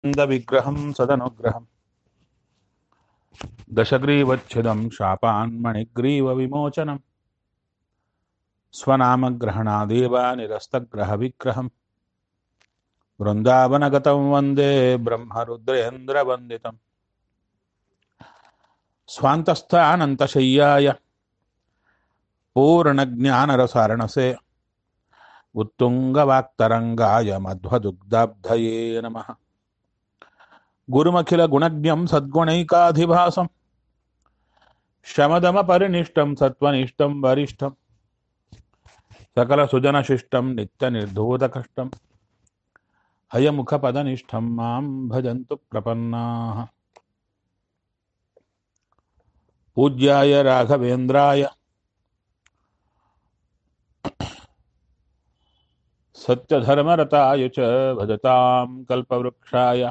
विग्रहं सदनुग्रहम् दशग्रीवच्छिदं शापान्मणिग्रीवविमोचनम् स्वनामग्रहणादेव निरस्तग्रहविग्रहम् वृन्दावनगतं वन्दे ब्रह्मरुद्रेन्द्रवन्दितम् स्वान्तस्थानन्तशय्याय पूर्णज्ञानरसारणसे उत्तुङ्गवाक्तरङ्गाय मध्वदुग्धाब्धये नमः गुरुमखिलगुणज्ञं सद्गुणैकाधिभासं शमदमपरिनिष्टं सत्त्वनिष्ठं वरिष्ठं सकलसुजनशिष्टं नित्यनिर्धूतकष्टं हयमुखपदनिष्ठं मां भजन्तु प्रपन्नाः पूज्याय राघवेन्द्राय सत्यधर्मरताय च भजतां कल्पवृक्षाय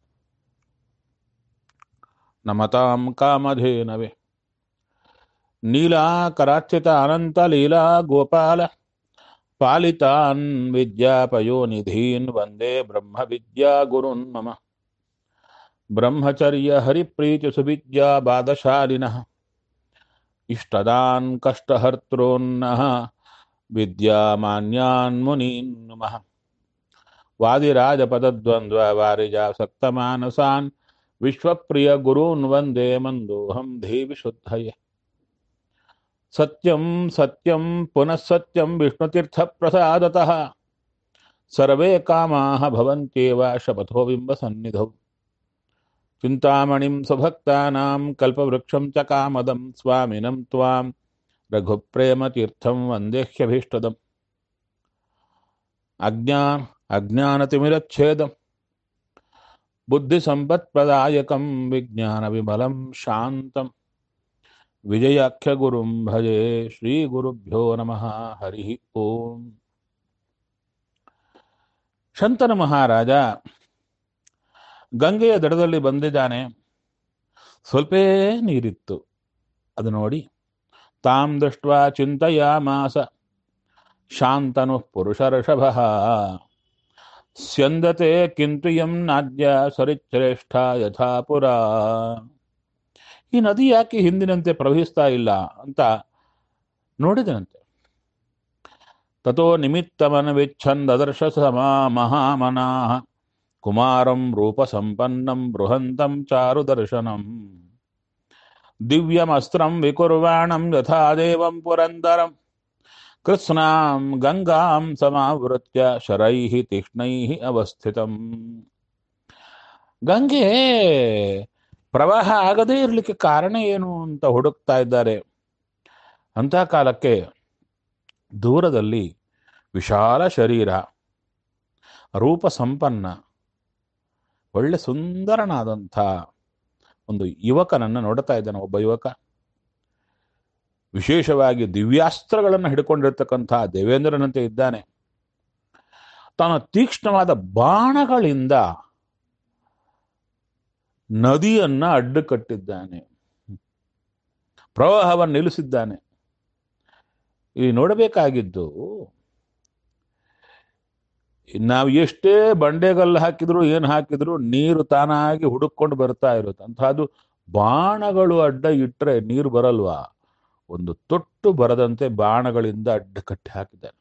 नमतां कामधेनवे नीलाकराच्युत अनन्तलीला गोपाल पालितान् विद्यापयोनिधीन् वन्दे ब्रह्मविद्यागुरुन् मम ब्रह्मचर्यहरिप्रीतिसुविद्या बादशालिनः इष्टदान् कष्टहर्तॄन्नः विद्यामान्यान् मुनीन् नुमः वादिराजपदद्वन्द्ववारिजासक्तमानसान् विश्वप्रियगुरून् वन्दे मन्दोऽहं देविशुद्धये सत्यं सत्यं पुनः सत्यं विष्णुतीर्थप्रसादतः सर्वे कामाः भवन्त्येव शपथो बिम्बसन्निधौ चिन्तामणिं स्वभक्तानां कल्पवृक्षं च कामदं स्वामिनं त्वां रघुप्रेमतीर्थं वन्देह्यभीष्टदम् अज्ञा अज्ञानतिमिरच्छेदं बुद्धिसम्पत्प्रदायकं विज्ञानविमलं शान्तं विजयाख्यगुरुं भजे श्रीगुरुभ्यो नमः हरिः ಓಂ ಶಂತನು ಮಹಾರಾಜ ಗಂಗೆಯ ದಡದಲ್ಲಿ ಬಂದಿದ್ದಾನೆ ಸ್ವಲ್ಪೇ ನೀರಿತ್ತು ಅದು ನೋಡಿ ತಾಂ ದೃಷ್ಟ ಚಿಂತೆಯಾಮಾಸ ಶಾಂತನು ಪುರುಷಋಷಭ ಸ್ಯಂದತೆ ಕಿಂತು ಯಂ ನಾದ್ಯ ಸರಿಶ್ರೇಷ್ಠ ಯಥಾ ಪುರ ಈ ನದಿ ಯಾಕೆ ಹಿಂದಿನಂತೆ ಪ್ರವಹಿಸ್ತಾ ಇಲ್ಲ ಅಂತ ನೋಡಿದನಂತೆ ತಥೋ ನಿಮಿತ್ತಮನವಿಚ್ಛಂದದರ್ಶ ಸಮಾ ಮಹಾಮನಾಹ ಕುಮಾರಂ ರೂಪಸಂಪನ್ನಂ ಬೃಹಂತಂ ಚಾರುದರ್ಶನಂ ದಿವ್ಯಮಸ್ತ್ರಂ ವಿಕುರ್ವಾಣಂ ಯಥಾ ದೇವಂ ಪುರಂದರಂ ಕೃತ್ಸ್ನಾಂ ಗಂಗಾಂ ಸಮಾವೃತ್ಯ ಶರೈಃ ತೀಕ್ಷ್ಣೈಃ ಅವಸ್ಥಿತಂ ಗಂಗೆ ಪ್ರವಾಹ ಆಗದೇ ಇರಲಿಕ್ಕೆ ಕಾರಣ ಏನು ಅಂತ ಹುಡುಕ್ತಾ ಇದ್ದಾರೆ ಅಂಥ ಕಾಲಕ್ಕೆ ದೂರದಲ್ಲಿ ವಿಶಾಲ ಶರೀರ ರೂಪ ಸಂಪನ್ನ ಒಳ್ಳೆ ಸುಂದರನಾದಂಥ ಒಂದು ಯುವಕನನ್ನು ನೋಡ್ತಾ ಇದ್ದಾನೆ ಒಬ್ಬ ಯುವಕ ವಿಶೇಷವಾಗಿ ದಿವ್ಯಾಸ್ತ್ರಗಳನ್ನು ಹಿಡ್ಕೊಂಡಿರ್ತಕ್ಕಂಥ ದೇವೇಂದ್ರನಂತೆ ಇದ್ದಾನೆ ತಾನು ತೀಕ್ಷ್ಣವಾದ ಬಾಣಗಳಿಂದ ನದಿಯನ್ನ ಅಡ್ಡು ಕಟ್ಟಿದ್ದಾನೆ ಪ್ರವಾಹವನ್ನು ನಿಲ್ಲಿಸಿದ್ದಾನೆ ಇಲ್ಲಿ ನೋಡಬೇಕಾಗಿದ್ದು ನಾವು ಎಷ್ಟೇ ಬಂಡೆಗಲ್ಲು ಹಾಕಿದ್ರು ಏನು ಹಾಕಿದ್ರು ನೀರು ತಾನಾಗಿ ಹುಡುಕೊಂಡು ಬರ್ತಾ ಇರುತ್ತೆ ಅಂತಹದ್ದು ಬಾಣಗಳು ಅಡ್ಡ ಇಟ್ಟರೆ ನೀರು ಬರಲ್ವಾ ಒಂದು ತೊಟ್ಟು ಬರದಂತೆ ಬಾಣಗಳಿಂದ ಅಡ್ಡ ಕಟ್ಟಿ ಹಾಕಿದ್ದಾನೆ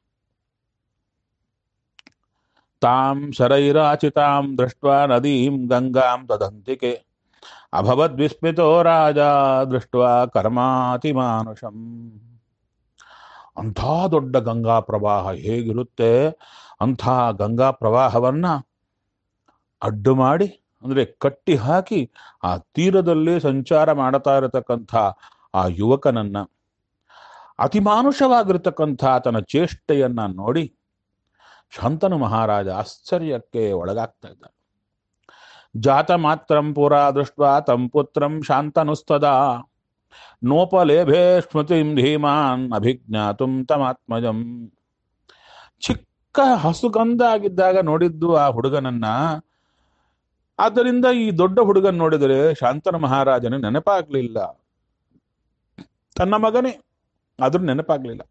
ತಾಂ ಶರೈರಾಚಿತಾಂ ದೃಷ್ಟ ನದೀಂ ಗಂಗಾಂ ತದಂತಿಕೆ ಅಭವದ್ ವಿಸ್ಮಿತೋ ರಾಜ ದೃಷ್ಟ ಕರ್ಮಾತಿಮಾನುಷಂ ಅಂಥ ದೊಡ್ಡ ಗಂಗಾ ಪ್ರವಾಹ ಹೇಗಿರುತ್ತೆ ಅಂಥ ಗಂಗಾ ಪ್ರವಾಹವನ್ನ ಅಡ್ಡು ಮಾಡಿ ಅಂದ್ರೆ ಕಟ್ಟಿ ಹಾಕಿ ಆ ತೀರದಲ್ಲಿ ಸಂಚಾರ ಮಾಡ್ತಾ ಇರತಕ್ಕಂಥ ಆ ಯುವಕನನ್ನ ಅತಿಮಾನುಷವಾಗಿರ್ತಕ್ಕಂಥ ತನ್ನ ಚೇಷ್ಟೆಯನ್ನ ನೋಡಿ ಶಾಂತನು ಮಹಾರಾಜ ಆಶ್ಚರ್ಯಕ್ಕೆ ಒಳಗಾಗ್ತಾ ಇದ್ದಾನೆ ಜಾತ ಮಾತ್ರಂ ಪುರ ದೃಷ್ಟ ತಂ ಪುತ್ರಂ ಶಾಂತನುಸ್ತದಾ ನೋಪಲೇಭೆ ಸ್ಮೃತಿಂ ಧೀಮಾನ್ ಅಭಿಜ್ಞಾತುಂ ತಮಾತ್ಮಜಂ ಚಿಕ್ಕ ಹಸುಗಂಧ ಆಗಿದ್ದಾಗ ನೋಡಿದ್ದು ಆ ಹುಡುಗನನ್ನ ಆದ್ದರಿಂದ ಈ ದೊಡ್ಡ ಹುಡುಗನ್ ನೋಡಿದರೆ ಶಾಂತನ ಮಹಾರಾಜನ ನೆನಪಾಗ್ಲಿಲ್ಲ ತನ್ನ ಮಗನೇ ಆದ್ರೂ ನೆನಪಾಗ್ಲಿಲ್ಲ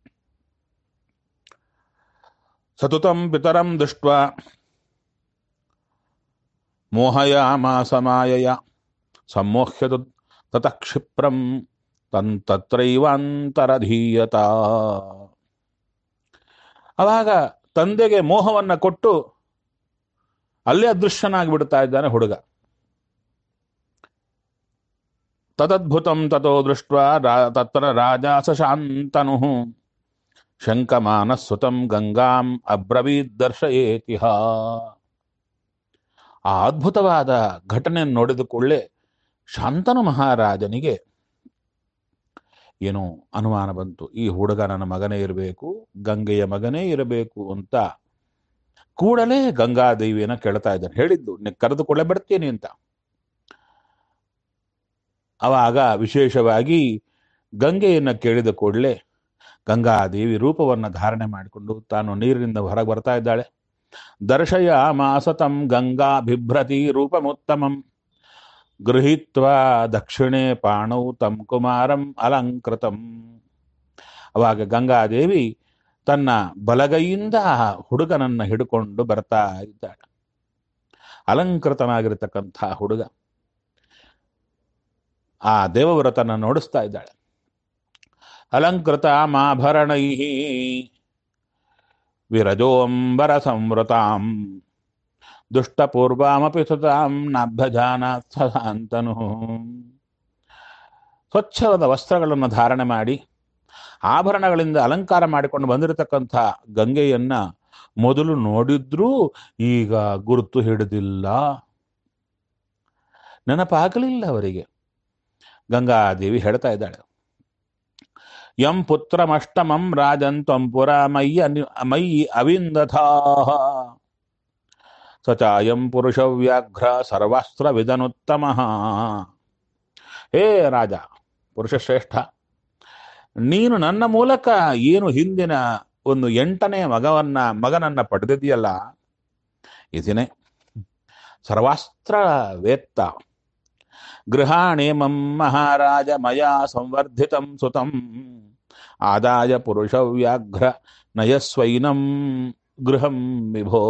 ಸತುತಂ ಪಿತರಂ ದೃಷ್ಟ ಮೋಹಯಾಮಾಸ ಮಾಯಯ ಸಮ್ಮೋಹ್ಯ ತತಃ ಕ್ಷಿಪ್ರಂ ತನ್ ತತ್ರೈವಾಂತರಧೀಯತ ಅವಾಗ ತಂದೆಗೆ ಮೋಹವನ್ನ ಕೊಟ್ಟು ಅಲ್ಲೇ ಅದೃಶ್ಯನಾಗಿ ಬಿಡ್ತಾ ಇದ್ದಾನೆ ಹುಡುಗ ತದದ್ಭುತಂ ತಥೋ ದೃಷ್ಟ ತತ್ರ ರಾಜ ಸಶಾಂತನು ಶಂಕಮಾನಸ್ಸುತಂ ಗಂಗಾಂ ಅಬ್ರವೀದ್ ದರ್ಶಯೇತಿಹ ಆ ಅದ್ಭುತವಾದ ಘಟನೆಯನ್ನು ನೋಡಿದ ಕೂಡಲೇ ಶಾಂತನು ಮಹಾರಾಜನಿಗೆ ಏನು ಅನುಮಾನ ಬಂತು ಈ ಹುಡುಗ ನನ್ನ ಮಗನೇ ಇರಬೇಕು ಗಂಗೆಯ ಮಗನೇ ಇರಬೇಕು ಅಂತ ಕೂಡಲೇ ಗಂಗಾದೇವಿಯನ್ನ ಕೇಳ್ತಾ ಇದ್ದಾನೆ ಹೇಳಿದ್ದು ನೀ ಕರೆದುಕೊಳ್ಳೆ ಬಿಡ್ತೀನಿ ಅಂತ ಅವಾಗ ವಿಶೇಷವಾಗಿ ಗಂಗೆಯನ್ನ ಕೇಳಿದ ಕೂಡಲೇ ಗಂಗಾದೇವಿ ರೂಪವನ್ನ ಧಾರಣೆ ಮಾಡಿಕೊಂಡು ತಾನು ನೀರಿನಿಂದ ಹೊರಗೆ ಬರ್ತಾ ಇದ್ದಾಳೆ ದರ್ಶಯ ಮಾಸತಂ ಗಂಗಾ ಬಿಭ್ರತಿ ರೂಪಮುತ್ತಮಂ ಗೃಹೀತ್ವಾ ದಕ್ಷಿಣೆ ಪಾಣೌ ತಂ ಕುಮಾರಂ ಅಲಂಕೃತಂ ಅವಾಗ ಗಂಗಾದೇವಿ ತನ್ನ ಬಲಗೈಯಿಂದ ಆ ಹುಡುಗನನ್ನ ಹಿಡ್ಕೊಂಡು ಬರ್ತಾ ಇದ್ದಾಳೆ ಅಲಂಕೃತನಾಗಿರತಕ್ಕಂಥ ಹುಡುಗ ಆ ದೇವವ್ರತನ ನೋಡಿಸ್ತಾ ಇದ್ದಾಳೆ ಅಲಂಕೃತ ಮಾಭರಣೈ ವಿರಜೋಂಬರ ಸಂವೃತಾಂ ದುಷ್ಟಪೂರ್ವಾಮಪಿ ಸುತಾಂ ನಾಭ್ಯಜಾನಾತ್ ಸದಾಂತನು ಸ್ವಚ್ಛವಾದ ವಸ್ತ್ರಗಳನ್ನು ಧಾರಣೆ ಮಾಡಿ ಆಭರಣಗಳಿಂದ ಅಲಂಕಾರ ಮಾಡಿಕೊಂಡು ಬಂದಿರತಕ್ಕಂಥ ಗಂಗೆಯನ್ನ ಮೊದಲು ನೋಡಿದ್ರೂ ಈಗ ಗುರುತು ಹಿಡಿದಿಲ್ಲ ನೆನಪಾಗಲಿಲ್ಲ ಅವರಿಗೆ ಗಂಗಾದೇವಿ ಹೇಳ್ತಾ ಇದ್ದಾಳೆ ಯಂ ಪುತ್ರಮಷ್ಟಮಂ ರಾಜನ್ ತ್ವಂ ಪುರ ಮಯ್ಯ ಮಯ್ಯಿ ಅವಿಂದಥಾ ಸಚಾಯಂ ಪುರುಷ ವ್ಯಾಘ್ರ ಸರ್ವಾಸ್ತ್ರ ವಿದನುತ್ತಮ ಹೇ ರಾಜ ಪುರುಷಶ್ರೇಷ್ಠ ನೀನು ನನ್ನ ಮೂಲಕ ಏನು ಹಿಂದಿನ ಒಂದು ಎಂಟನೇ ಮಗವನ್ನ ಮಗನನ್ನ ಪಡೆದಿದೆಯಲ್ಲ ಇದನ್ನೇ ಸರ್ವಾಸ್ತ್ರ ವೇತ್ತ ಗೃಹಾಣೇಮಂ ಮಹಾರಾಜ ಮಯಾ ಸಂವರ್ಧಿತಂ ಸುತಂ ಆದಾಯ ಪುರುಷ ವ್ಯಾಘ್ರ ನಯಸ್ವೈನಂ ಗೃಹಂ ವಿಭೋ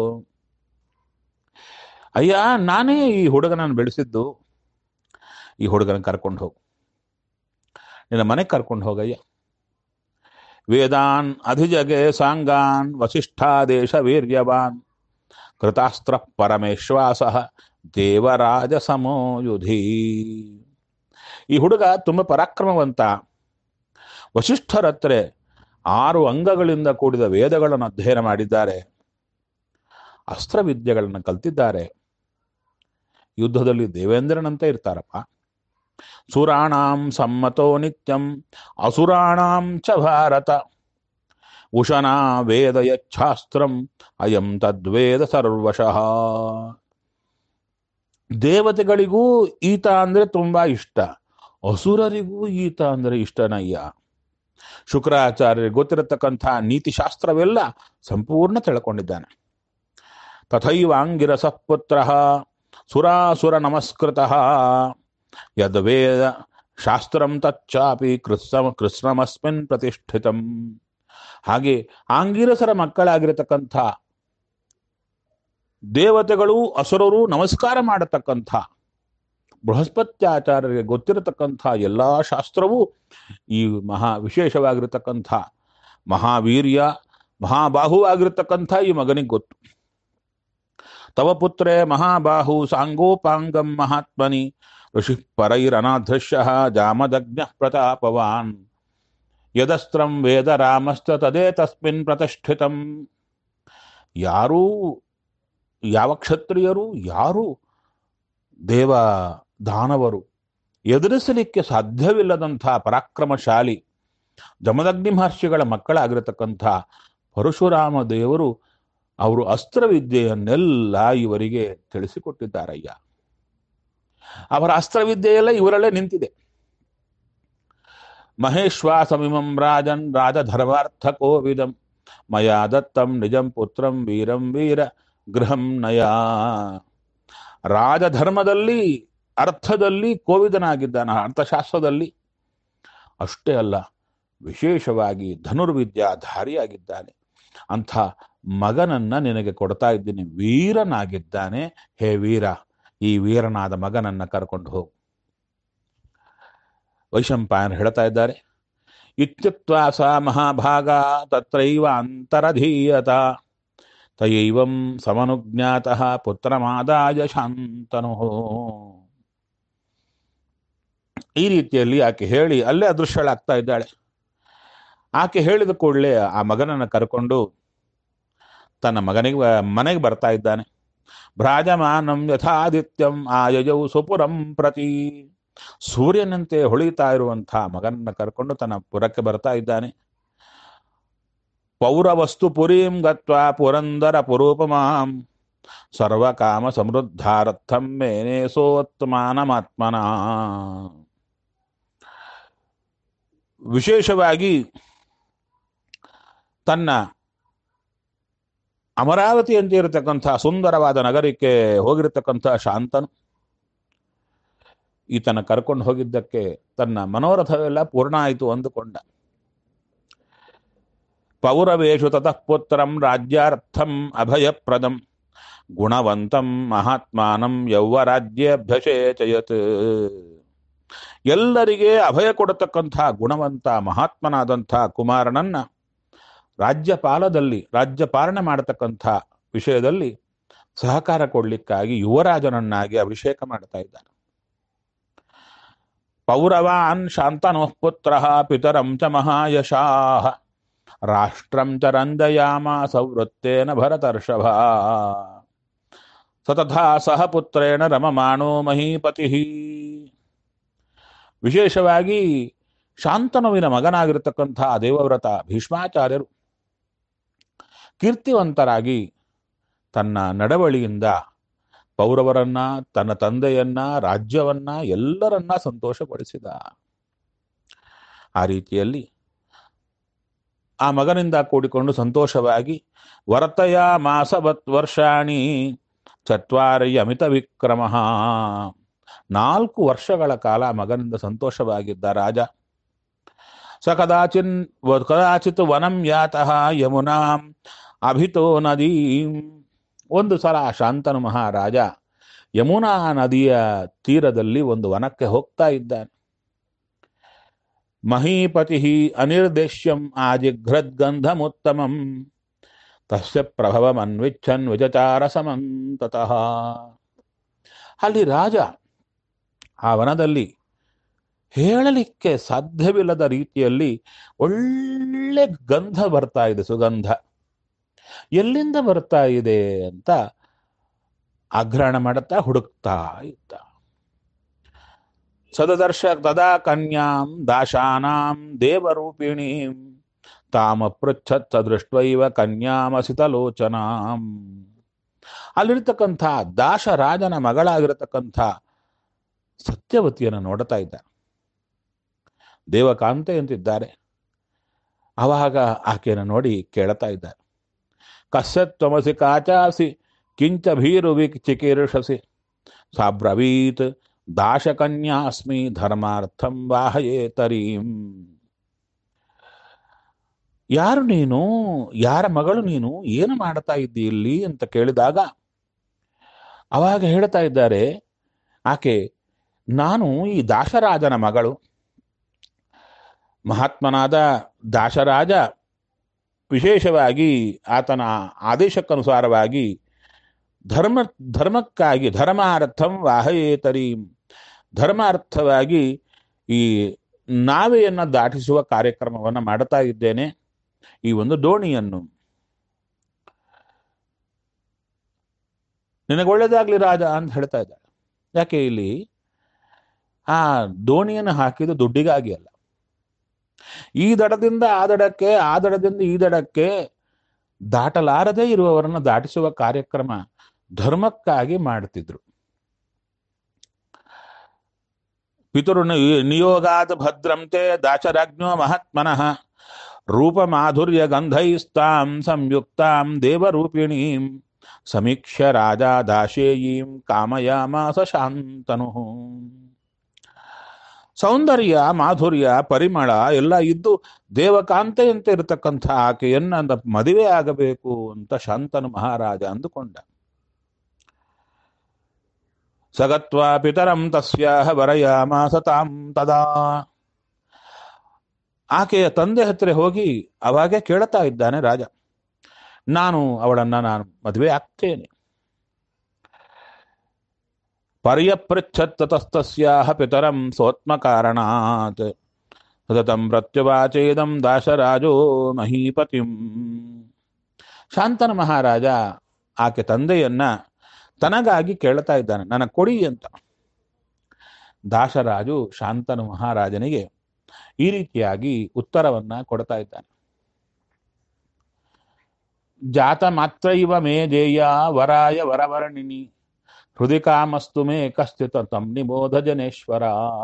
ಅಯ್ಯ ನಾನೇ ಈ ಹುಡುಗನನ್ನು ಬೆಳೆಸಿದ್ದು ಈ ಹುಡುಗನ ಕರ್ಕೊಂಡು ಹೋಗು ನಿನ್ನ ಮನೆಗೆ ಕರ್ಕೊಂಡು ಹೋಗಯ್ಯ ವೇದಾನ್ ಅಧಿಜಗೆ ಸಾಂಗಾನ್ ವಸಿಷ್ಠಾದೇಶ ವೀರ್ಯವಾನ್ ಕೃತಾಸ್ತ್ರ ಪರಮೇಶ್ವಾಸ ದೇವರಾಜ ಸಮೋಯುಧಿ ಈ ಹುಡುಗ ತುಂಬ ಪರಾಕ್ರಮವಂತ ವಸಿಷ್ಠರತ್ರೆ ಆರು ಅಂಗಗಳಿಂದ ಕೂಡಿದ ವೇದಗಳನ್ನು ಅಧ್ಯಯನ ಮಾಡಿದ್ದಾರೆ ಅಸ್ತ್ರವಿದ್ಯೆಗಳನ್ನು ಕಲ್ತಿದ್ದಾರೆ ಯುದ್ಧದಲ್ಲಿ ದೇವೇಂದ್ರನಂತೆ ಇರ್ತಾರಪ್ಪ ಸುರಾಣಾಂ ಸಮ್ಮತೋ ನಿತ್ಯಂ ಅಸುರಾಣಾಂ ಚ ಭಾರತ ಉಶನಾ ವೇದ ಯಚ್ಛಾಸ್ತ್ರಂ ಅಯಂ ತದ್ವೇದ ಸರ್ವಶಃ ದೇವತೆಗಳಿಗೂ ಈತ ಅಂದ್ರೆ ತುಂಬಾ ಇಷ್ಟ ಅಸುರರಿಗೂ ಈತ ಅಂದ್ರೆ ಇಷ್ಟನಯ್ಯ ಶುಕ್ರಾಚಾರ್ಯರಿಗೆ ಗೊತ್ತಿರತಕ್ಕಂಥ ನೀತಿಶಾಸ್ತ್ರವೆಲ್ಲ ಸಂಪೂರ್ಣ ತಿಳ್ಕೊಂಡಿದ್ದಾನೆ ತಥೈವಾಂಗಿರಸ ಪುತ್ರ ಸುರಾಸುರ ನಮಸ್ಕೃತ ಯದ್ವೇದ ಶಾಸ್ತ್ರಂ ತಚ್ಚಾಪಿ ಕೃತ್ಸಮ ಕೃಷ್ಣಮಸ್ಮಿನ್ ಪ್ರತಿಷ್ಠಿತಂ ಹಾಗೆ ಆಂಗಿರಸರ ಮಕ್ಕಳಾಗಿರತಕ್ಕಂಥ ದೇವತೆಗಳು ಅಸುರರು ನಮಸ್ಕಾರ ಮಾಡತಕ್ಕಂಥ ಬೃಹಸ್ಪತ್ಯಾಚಾರ್ಯರಿಗೆ ಗೊತ್ತಿರತಕ್ಕಂಥ ಎಲ್ಲಾ ಶಾಸ್ತ್ರವೂ ಈ ಮಹಾ ವಿಶೇಷವಾಗಿರತಕ್ಕಂಥ ಮಹಾವೀರ್ಯ ಮಹಾಬಾಹು ಆಗಿರತಕ್ಕಂಥ ಈ ಮಗನಿಗೆ ಗೊತ್ತು ತವ ಪುತ್ರೇ ಮಹಾಬಾಹು ಸಾಂಗೋಪಾಂಗಂ ಮಹಾತ್ಮನಿ ಋಷಿ ಪರೈರನಾಧೃಶ್ಯ ಜಾಮದಗ್ನ ಪ್ರತಾಪವಾನ್ ಯದಸ್ತ್ರಂ ವೇದ ರಾಮಸ್ತ ತದೇ ತಸ್ಮಿನ್ ಪ್ರತಿಷ್ಠಿತಂ ಯಾರೂ ಯಾವ ಕ್ಷತ್ರಿಯರು ಯಾರು ದೇವ ದಾನವರು ಎದುರಿಸಲಿಕ್ಕೆ ಸಾಧ್ಯವಿಲ್ಲದಂಥ ಪರಾಕ್ರಮಶಾಲಿ ಜಮದಗ್ನಿ ಮಹರ್ಷಿಗಳ ಮಕ್ಕಳಾಗಿರತಕ್ಕಂಥ ಪರಶುರಾಮ ದೇವರು ಅವರು ಅಸ್ತ್ರವಿದ್ಯೆಯನ್ನೆಲ್ಲ ಇವರಿಗೆ ತಿಳಿಸಿಕೊಟ್ಟಿದ್ದಾರಯ್ಯ ಅವರ ಅಸ್ತ್ರವಿದ್ಯೆಯೆಲ್ಲ ಇವರಲ್ಲೇ ನಿಂತಿದೆ ಮಹೇಶ್ವಾಸಮಿಮಂ ರಾಜನ್ ರಾಜಧರ್ಮಾರ್ಥ ಕೋವಿದಂ ಮಯಾ ದತ್ತಂ ನಿಜಂ ಪುತ್ರಂ ವೀರಂ ವೀರ ಗೃಹಂ ನಯ ರಾಜಧರ್ಮದಲ್ಲಿ ಅರ್ಥದಲ್ಲಿ ಕೋವಿದನಾಗಿದ್ದಾನೆ ಅರ್ಥಶಾಸ್ತ್ರದಲ್ಲಿ ಅಷ್ಟೇ ಅಲ್ಲ ವಿಶೇಷವಾಗಿ ಧನುರ್ವಿದ್ಯಾಧಾರಿಯಾಗಿದ್ದಾನೆ ಅಂಥ ಮಗನನ್ನ ನಿನಗೆ ಕೊಡ್ತಾ ಇದ್ದೀನಿ ವೀರನಾಗಿದ್ದಾನೆ ಹೇ ವೀರ ಈ ವೀರನಾದ ಮಗನನ್ನ ಕರ್ಕೊಂಡು ಹೋಗು ವೈಶಂಪಾಯನ್ ಹೇಳ್ತಾ ಇದ್ದಾರೆ ಇತ್ಯುಕ್ತ ಸ ಮಹಾಭಾಗ ತತ್ರೈವ ಅಂತರಧೀಯತ ತಯೈವಂ ಸಮನುಜ್ಞಾತಃ ಪುತ್ರಮಾದಾಯ ಶಾಂತನು ಈ ರೀತಿಯಲ್ಲಿ ಆಕೆ ಹೇಳಿ ಅಲ್ಲೇ ಅದೃಶ್ಯಳಾಗ್ತಾ ಇದ್ದಾಳೆ ಆಕೆ ಹೇಳಿದ ಕೂಡಲೇ ಆ ಮಗನನ್ನ ಕರ್ಕೊಂಡು ತನ್ನ ಮಗನಿಗೆ ಮನೆಗೆ ಬರ್ತಾ ಇದ್ದಾನೆ ಭ್ರಾಜಮಾನಂ ಯಥಾದಿತ್ಯಂ ಆಯಜೌ ಸುಪುರಂ ಪ್ರತಿ ಸೂರ್ಯನಂತೆ ಹೊಳಿತಾ ಇರುವಂತಹ ಮಗನನ್ನ ಕರ್ಕೊಂಡು ತನ್ನ ಪುರಕ್ಕೆ ಬರ್ತಾ ಇದ್ದಾನೆ ಪೌರವಸ್ತು ಪುರೀಂ ಗತ್ವಾ ಪುರಂದರ ಪುರೂಪಮಾಂ ಸರ್ವಕಾಮ ಸಮೃದ್ಧಾರ್ಥಂ ಮೇನೆ ಸೋತ್ಮಾನಮಾತ್ಮನ ವಿಶೇಷವಾಗಿ ತನ್ನ ಅಮರಾವತಿ ಅಂತ ಇರತಕ್ಕಂಥ ಸುಂದರವಾದ ನಗರಕ್ಕೆ ಹೋಗಿರತಕ್ಕಂಥ ಶಾಂತನು ಈತನ ಕರ್ಕೊಂಡು ಹೋಗಿದ್ದಕ್ಕೆ ತನ್ನ ಮನೋರಥವೆಲ್ಲ ಪೂರ್ಣ ಆಯಿತು ಅಂದುಕೊಂಡ ಪೌರವೇಶು ತತಃ ಪುತ್ರಂ ರಾಜ್ಯಾರ್ಥಂ ಅಭಯಪ್ರದಂ ಗುಣವಂತಂ ಮಹಾತ್ಮಾನಂ ಯೌವರಾಜ್ಯಭ್ಯಷೇಚಯತ್ ಎಲ್ಲರಿಗೆ ಅಭಯ ಕೊಡತಕ್ಕಂಥ ಗುಣವಂತ ಮಹಾತ್ಮನಾದಂಥ ಕುಮಾರನನ್ನ ರಾಜ್ಯಪಾಲದಲ್ಲಿ ರಾಜ್ಯಪಾಲನೆ ಮಾಡತಕ್ಕಂಥ ವಿಷಯದಲ್ಲಿ ಸಹಕಾರ ಕೊಡ್ಲಿಕ್ಕಾಗಿ ಯುವರಾಜನನ್ನಾಗಿ ಅಭಿಷೇಕ ಮಾಡ್ತಾ ಇದ್ದಾನೆ ಪೌರವಾನ್ ಶಾಂತನೋಃ ಪುತ್ರ ಪಿತರಂ ಚ ಮಹಾಯಶಾಹ ರಾಷ್ಟ್ರಂ ಚ ರಂಜಯಾಮ ಸವೃತ್ತೇನ ಭರತರ್ಷಭ ಸತಥಾ ಸಹ ಪುತ್ರೇಣ ರಮಮಾಣೋ ಮಹೀಪತಿ ವಿಶೇಷವಾಗಿ ಶಾಂತನುವಿನ ಮಗನಾಗಿರತಕ್ಕಂಥ ದೇವವ್ರತ ಭೀಷ್ಮಾಚಾರ್ಯರು ಕೀರ್ತಿವಂತರಾಗಿ ತನ್ನ ನಡವಳಿಯಿಂದ ಪೌರವರನ್ನ ತನ್ನ ತಂದೆಯನ್ನ ರಾಜ್ಯವನ್ನ ಎಲ್ಲರನ್ನ ಸಂತೋಷಪಡಿಸಿದ ಆ ರೀತಿಯಲ್ಲಿ ಆ ಮಗನಿಂದ ಕೂಡಿಕೊಂಡು ಸಂತೋಷವಾಗಿ ವರ್ತಯ ಮಾಸವತ್ ವರ್ಷಾಣಿ ಚತ್ವಾರಿ ಅಮಿತ ವಿಕ್ರಮ ನಾಲ್ಕು ವರ್ಷಗಳ ಕಾಲ ಮಗನಿಂದ ಸಂತೋಷವಾಗಿದ್ದ ರಾಜ ಸ ಕದಾಚಿನ್ ಕದಾಚಿತ್ ವನಂ ಯಾತಃ ಯಮುನಾಂ ಅಭಿತೋ ನದೀಂ ಒಂದು ಸಲ ಶಾಂತನು ಮಹಾರಾಜ ಯಮುನಾ ನದಿಯ ತೀರದಲ್ಲಿ ಒಂದು ವನಕ್ಕೆ ಹೋಗ್ತಾ ಇದ್ದಾನೆ ಮಹೀಪತಿ ಅನಿರ್ದೇಶ್ಯಂ ಆಜಿಘ್ರದ್ಗಂಧಮುತ್ತಮಂ ತಸ್ಯ ಪ್ರಭವಮನ್ವಿಚ್ಛನ್ ವಿಜಚಾರ ಸಮಂತತಃ ಅಲ್ಲಿ ರಾಜ ಆ ವನದಲ್ಲಿ ಹೇಳಲಿಕ್ಕೆ ಸಾಧ್ಯವಿಲ್ಲದ ರೀತಿಯಲ್ಲಿ ಒಳ್ಳೆ ಗಂಧ ಬರ್ತಾ ಇದೆ ಸುಗಂಧ ಎಲ್ಲಿಂದ ಬರ್ತಾ ಇದೆ ಅಂತ ಆಗ್ರಹಣ ಮಾಡುತ್ತಾ ಹುಡುಕ್ತಾ ಇದ್ದ ಸದದರ್ಶ ತದಾ ಕನ್ಯಾಂ ದಾಶಾನಾಂ ದೇವರೂಪಿಣೀಂ ತಾಮಪೃಚ್ಛತ್ ಸದೃಷ್ಟೈವ ಕನ್ಯಾಮಸಿತಲೋಚನಾಂ ಅಲ್ಲಿರ್ತಕ್ಕಂಥ ದಾಶರಾಜನ ಮಗಳಾಗಿರತಕ್ಕಂಥ ಸತ್ಯವತಿಯನ್ನು ನೋಡ್ತಾ ಇದ್ದ ದೇವಕಾಂತೆ ಅಂತಿದ್ದಾರೆ ಆವಾಗ ಆಕೆಯನ್ನು ನೋಡಿ ಕೇಳ್ತಾ ಇದ್ದಾರೆ ಕಸ್ಯತ್ವಮಸಿ ಕಾಚಾಸಿ ಕಿಂಚ ಭೀರು ಚಿಕೀರ್ಷಸಿ ಸಾಬ್ರವೀತ್ ದಾಶಕನ್ಯಾಸ್ಮಿ ಧರ್ಮಾರ್ಥಂ ವಾಹಯೇ ತರೀಂ ಯಾರು ನೀನು ಯಾರ ಮಗಳು ನೀನು ಏನು ಮಾಡ್ತಾ ಇದ್ದಿ ಇಲ್ಲಿ ಅಂತ ಕೇಳಿದಾಗ ಅವಾಗ ಹೇಳ್ತಾ ಇದ್ದಾರೆ ಆಕೆ ನಾನು ಈ ದಾಶರಾಜನ ಮಗಳು ಮಹಾತ್ಮನಾದ ದಾಶರಾಜ ವಿಶೇಷವಾಗಿ ಆತನ ಆದೇಶಕ್ಕನುಸಾರವಾಗಿ ಧರ್ಮ ಧರ್ಮಕ್ಕಾಗಿ ಧರ್ಮಾರ್ಥಂ ವಾಹಯೇತರಿ ಧರ್ಮಾರ್ಥವಾಗಿ ಈ ನಾವೆಯನ್ನು ದಾಟಿಸುವ ಕಾರ್ಯಕ್ರಮವನ್ನು ಮಾಡ್ತಾ ಇದ್ದೇನೆ ಈ ಒಂದು ದೋಣಿಯನ್ನು ನಿನಗೆ ಒಳ್ಳೇದಾಗ್ಲಿ ರಾಜ ಅಂತ ಹೇಳ್ತಾ ಇದ್ದಾಳೆ ಯಾಕೆ ಇಲ್ಲಿ ಆ ದೋಣಿಯನ್ನು ಹಾಕಿದ್ದು ದುಡ್ಡಿಗಾಗಿ ಅಲ್ಲ ಈ ದಡದಿಂದ ಆ ದಡಕ್ಕೆ ಆ ದಡದಿಂದ ಈ ದಡಕ್ಕೆ ದಾಟಲಾರದೇ ಇರುವವರನ್ನ ದಾಟಿಸುವ ಕಾರ್ಯಕ್ರಮ ಧರ್ಮಕ್ಕಾಗಿ ಮಾಡ್ತಿದ್ರು ಪಿತೃ ನಿಯೋಗಾತ್ ಭದ್ರಂತೆ ದಾಶರಾಜ್ಞೋ ಮಹಾತ್ಮನಃ ರೂಪ ಮಾಧುರ್ಯ ಗಂಧೈಸ್ತಾಂ ಸಂಯುಕ್ತಾಂ ದೇವರೂಪಿಣೀಂ ಸಮೀಕ್ಷ್ಯ ರಾಜ ದಾಶೇಯೀಂ ಕಾಮಯಾಮಾಸ ಶಾಂತನು ಸೌಂದರ್ಯ ಮಾಧುರ್ಯ ಪರಿಮಳ ಎಲ್ಲ ಇದ್ದು ದೇವಕಾಂತೆಯಂತೆ ಇರತಕ್ಕಂಥ ಆಕೆಯನ್ನ ಅಂದ ಮದುವೆ ಆಗಬೇಕು ಅಂತ ಶಾಂತನು ಮಹಾರಾಜ ಅಂದುಕೊಂಡ ಸಗತ್ವಾ ಪಿತರಂ ತಸ್ಯಾಹ ವರಯಾಮಾಸ ತಾಂ ತದಾ ಆಕೆಯ ತಂದೆ ಹತ್ತಿರ ಹೋಗಿ ಅವಾಗೆ ಕೇಳ್ತಾ ಇದ್ದಾನೆ ರಾಜ ನಾನು ಅವಳನ್ನ ನಾನು ಮದುವೆ ಆಗ್ತೇನೆ ಪರ್ಯಪೃಚ್ಛತ್ತತಸ್ತಸ್ಯಾಹ ಪಿತರಂ ಸೋತ್ಮ ಕಾರಣಾತ್ ಸತತಂ ಪ್ರತ್ಯುವಾಚೇದಂ ದಾಶರಾಜೋ ಮಹೀಪತಿಂ ಶಾಂತನ ಮಹಾರಾಜ ಆಕೆ ತಂದೆಯನ್ನ ತನಗಾಗಿ ಕೇಳ್ತಾ ಇದ್ದಾನೆ ನನ್ನ ಕೊಡಿ ಅಂತ ದಾಶರಾಜು ಶಾಂತನು ಮಹಾರಾಜನಿಗೆ ಈ ರೀತಿಯಾಗಿ ಉತ್ತರವನ್ನ ಕೊಡ್ತಾ ಇದ್ದಾನೆ ಜಾತ ಮಾತ್ರ ಇವ ಮೇ ಜೇಯ ವರಾಯ ವರವರ್ಣಿನಿ ಹೃದಯ ಕಾಮಸ್ತು ಮೇ ಕಶ್ಚಿತ ತಂ ನಿಬೋಧ ಜನೇಶ್ವರ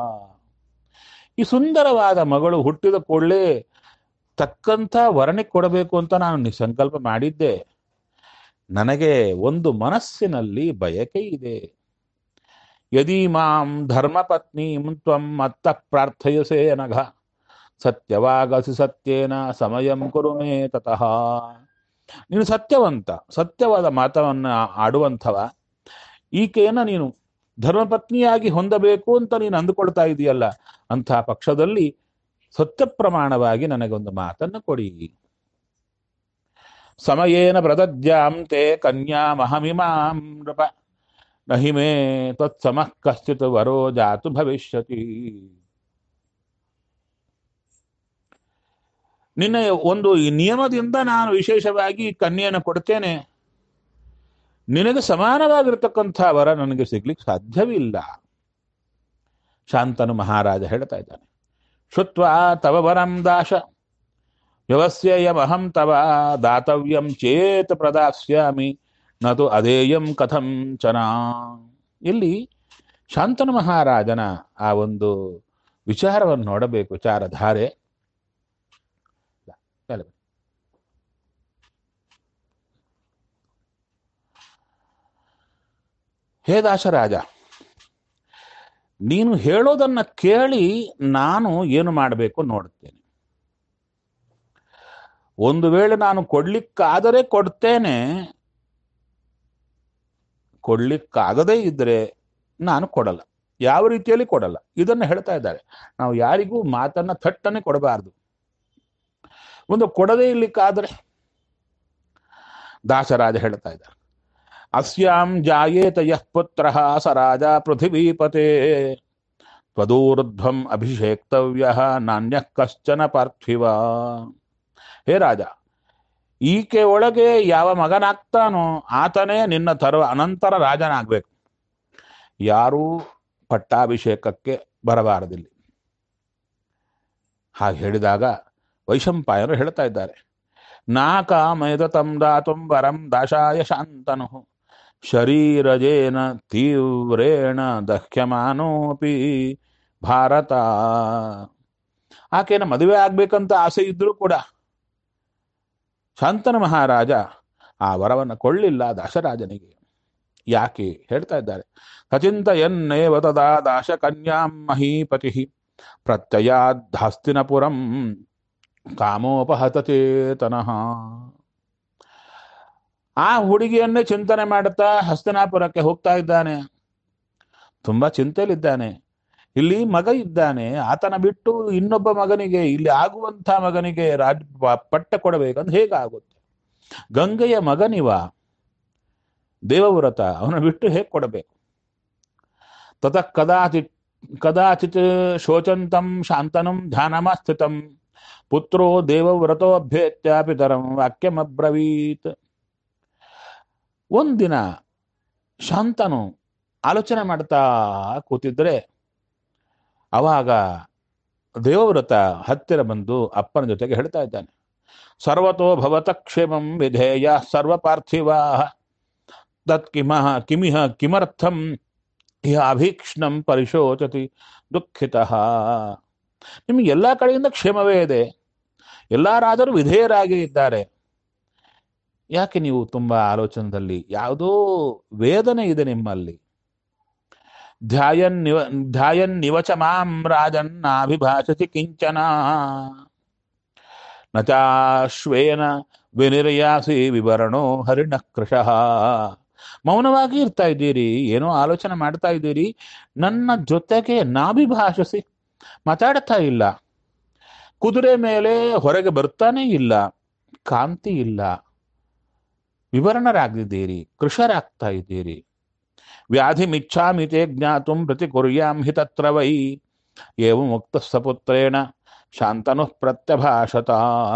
ಈ ಸುಂದರವಾದ ಮಗಳು ಹುಟ್ಟಿದ ಕೂಡಲೇ ತಕ್ಕಂಥ ವರ್ಣಿಗೆ ಕೊಡಬೇಕು ಅಂತ ನಾನು ನಿಸಂಕಲ್ಪ ಮಾಡಿದ್ದೆ ನನಗೆ ಒಂದು ಮನಸ್ಸಿನಲ್ಲಿ ಬಯಕೆ ಇದೆ ಯದಿ ಮಾಂ ಧರ್ಮಪತ್ನೀಂ ತ್ವಂ ಮತ್ತ ಪ್ರಾರ್ಥಯಸೇ ನಘ ಸತ್ಯವಾಗಸಿ ಸತ್ಯೇನ ಸಮಯಂ ಕುರು ಮೇ ತತಃ ನೀನು ಸತ್ಯವಂತ ಸತ್ಯವಾದ ಮಾತವನ್ನ ಆಡುವಂಥವ ಈಕೆಯನ್ನ ನೀನು ಧರ್ಮಪತ್ನಿಯಾಗಿ ಹೊಂದಬೇಕು ಅಂತ ನೀನು ಅಂದುಕೊಳ್ತಾ ಇದೆಯಲ್ಲ ಅಂಥ ಪಕ್ಷದಲ್ಲಿ ಸತ್ಯ ಪ್ರಮಾಣವಾಗಿ ನನಗೊಂದು ಮಾತನ್ನು ಕೊಡಿ ಸಮಯೇನ ಪ್ರದದ್ಯಾಂ ತೇ ಕನ್ಯಾ ಮಹಮಿಮಾಂ ನೃಪ ನಹಿ ಮೇ ತತ್ಸಮಃ ಕಶ್ಚಿತ್ ವರೋ ಜಾತು ಭವಿಷ್ಯತಿ ನಿನ್ನ ಒಂದು ಈ ನಿಯಮದಿಂದ ನಾನು ವಿಶೇಷವಾಗಿ ಕನ್ಯೆಯನ್ನು ಕೊಡ್ತೇನೆ ನಿನಗೆ ಸಮಾನವಾಗಿರ್ತಕ್ಕಂಥ ವರ ನನಗೆ ಸಿಗ್ಲಿಕ್ಕೆ ಸಾಧ್ಯವಿಲ್ಲ ಶಾಂತನು ಮಹಾರಾಜ ಹೇಳ್ತಾ ಇದ್ದಾನೆ ಶುತ್ವ ತವ ವರಂ ದಾಶ ವ್ಯವಸ್ಯಯಮಹಂ ತವ ದಾತವ್ಯಂ ಚೇತ್ ಪ್ರದಾಸ್ಯಾಮಿ ನತು ಅದೇಯಂ ಕಥಂ ಚನ ಇಲ್ಲಿ ಶಾಂತನು ಮಹಾರಾಜನ ಆ ಒಂದು ವಿಚಾರವನ್ನು ನೋಡಬೇಕು ವಿಚಾರಧಾರೆ ಮೇಲೆ ಬನ್ನಿ. ಹೇ ದಾಸರಾಜ ನೀನು ಹೇಳೋದನ್ನ ಕೇಳಿ ನಾನು ಏನು ಮಾಡಬೇಕು ನೋಡುತ್ತೇನೆ ಒಂದು ವೇಳೆ ನಾನು ಕೊಡ್ಲಿಕ್ಕಾದರೆ ಕೊಡ್ತೇನೆ ಕೊಡ್ಲಿಕ್ಕಾಗದೇ ಇದ್ರೆ ನಾನು ಕೊಡಲ್ಲ ಯಾವ ರೀತಿಯಲ್ಲಿ ಕೊಡಲ್ಲ ಇದನ್ನು ಹೇಳ್ತಾ ಇದ್ದಾರೆ ನಾವು ಯಾರಿಗೂ ಮಾತನ್ನ ಥಟ್ಟನೆ ಕೊಡಬಾರದು ಒಂದು ಕೊಡದೇ ಇರ್ಲಿಕ್ಕಾದ್ರೆ ದಾಸರಾಜ ಹೇಳ್ತಾ ಇದ್ದಾರೆ ಅಸ್ಯಾಂ ಜಾಯೇತ ಯಃ ಪುತ್ರ ಸ ರಾಜ ಪೃಥಿವೀಪತೆ ತ್ವದೂರ್ಧ್ವಂ ಅಭಿಷೇಕ್ತವ್ಯ ನಾಣ್ಯ ಕಶ್ಚನ ಪಾರ್ಥಿವ ಹೇ ರಾಜ ಈಕೆ ಒಳಗೆ ಯಾವ ಮಗನಾಗ್ತಾನೋ ಆತನೇ ನಿನ್ನ ತರುವ ಅನಂತರ ರಾಜನಾಗ್ಬೇಕು ಯಾರೂ ಪಟ್ಟಾಭಿಷೇಕಕ್ಕೆ ಬರಬಾರದಿಲ್ಲಿ ಹಾಗೆ ಹೇಳಿದಾಗ ವೈಶಂಪಾಯನರು ಹೇಳ್ತಾ ಇದ್ದಾರೆ ನಾ ಕಾಮಯದ ತಂ ದಾತುಂ ವರಂ ದಾಶಾಯ ಶಾಂತನು ಶರೀರಜೇನ ತೀವ್ರೇಣ ದಹ್ಯಮಾನೋಪಿ ಭಾರತ ಆಕೆನ ಮದುವೆ ಆಗ್ಬೇಕಂತ ಆಸೆ ಇದ್ರೂ ಕೂಡ ಶಾಂತನ ಮಹಾರಾಜ ಆ ವರವನ್ನು ಕೊಳ್ಳಿಲ್ಲ ದಾಶರಾಜನಿಗೆ ಯಾಕೆ ಹೇಳ್ತಾ ಇದ್ದಾರೆ ಸಚಿಂತಯನ್ನೇವ ತದಾ ದಾಶ ಕನ್ಯಾಂ ಮಹೀಪತಿ ಪ್ರತ್ಯಯಾದ್ಧಾಸ್ತಿನಪುರಂ ಕಾಮೋಪಹತ ಚೇತನಃ ಆ ಹುಡುಗಿಯನ್ನೇ ಚಿಂತನೆ ಮಾಡುತ್ತಾ ಹಸ್ತಿನಾಪುರಕ್ಕೆ ಹೋಗ್ತಾ ಇದ್ದಾನೆ ತುಂಬಾ ಚಿಂತೆಯಲ್ಲಿದ್ದಾನೆ ಇಲ್ಲಿ ಮಗ ಇದ್ದಾನೆ ಆತನ ಬಿಟ್ಟು ಇನ್ನೊಬ್ಬ ಮಗನಿಗೆ ಇಲ್ಲಿ ಆಗುವಂಥ ಮಗನಿಗೆ ರಾಜ ಪಟ್ಟ ಕೊಡಬೇಕಂತ ಹೇಗಾಗುತ್ತೆ ಗಂಗೆಯ ಮಗನಿವ ದೇವವ್ರತ ಅವನ ಬಿಟ್ಟು ಹೇಗೆ ಕೊಡಬೇಕು ತತಃ ಕದಾಚಿತ್ ಕದಾಚಿತ್ ಶೋಚಂತಂ ಶಾಂತನಂ ಧ್ಯಾನಮಸ್ಥಿತಂ ಪುತ್ರೋ ದೇವವ್ರತೋಭ್ಯೇತ್ಯ ಪಿತರಂ ವಾಕ್ಯಮಬ್ರವೀತ್ ಒಂದಿನ ಶಾಂತನು ಆಲೋಚನೆ ಮಾಡ್ತಾ ಕೂತಿದ್ರೆ ಅವಾಗ ದೇವವ್ರತ ಹತ್ತಿರ ಬಂದು ಅಪ್ಪನ ಜೊತೆಗೆ ಹೇಳ್ತಾ ಇದ್ದಾನೆ ಸರ್ವತೋ ಭವತ ಕ್ಷೇಮಂ ವಿಧೇಯ ಸರ್ವ ಪಾರ್ಥಿವಾ ತತ್ ಕಿಮಃ ಕಿಮಿಹ ಕಿಮರ್ಥಂ ಇಹ ಅಭೀಕ್ಷ್ಣಂ ಪರಿಶೋಚತಿ ದುಃಖಿತ ನಿಮಗೆ ಎಲ್ಲ ಕಡೆಯಿಂದ ಕ್ಷೇಮವೇ ಇದೆ ಎಲ್ಲ ರಾಜರು ವಿಧೇಯರಾಗಿ ಇದ್ದಾರೆ ಯಾಕೆ ನೀವು ತುಂಬಾ ಆಲೋಚನದಲ್ಲಿ ಯಾವುದೋ ವೇದನೆ ಇದೆ ನಿಮ್ಮಲ್ಲಿ ಧ್ಯಾಯನ್ನಿವ ಧ್ಯಾಯನ್ನಿವಚ ಮಾಂ ರಾಜನ್ನಾಭಿಭಾಷತಿ ಕಿಂಚನ ನ ಚಾಶ್ವೇನ ವಿನಿರ್ಯಾಸಿ ವಿವರಣೋ ಹರಿಣ ಕೃಶಃ ಮೌನವಾಗಿ ಇರ್ತಾ ಇದ್ದೀರಿ ಏನೋ ಆಲೋಚನೆ ಮಾಡ್ತಾ ಇದ್ದೀರಿ ನನ್ನ ಜೊತೆಗೆ ನಾಭಿಭಾಷಿಸಿ ಮಾತಾಡ್ತಾ ಇಲ್ಲ ಕುದುರೆ ಮೇಲೆ ಹೊರಗೆ ಬರ್ತಾನೇ ಇಲ್ಲ ಕಾಂತಿ ಇಲ್ಲ ವಿವರಣರಾಗಿದ್ದೀರಿ ಕೃಷರಾಗ್ತಾ ಇದ್ದೀರಿ ವ್ಯಾಧಿ ಮಿಚ್ಛಾಮಿತೆ ಜ್ಞಾತುಂ ಪ್ರತಿ ಕುರ್ಯಾಂ ಹಿ ತತ್ರ ವೈ ಏವ ಮುಕ್ತ ಸಪುತ್ರೇಣ ಶಾಂತನು ಪ್ರತ್ಯಭಾಷತ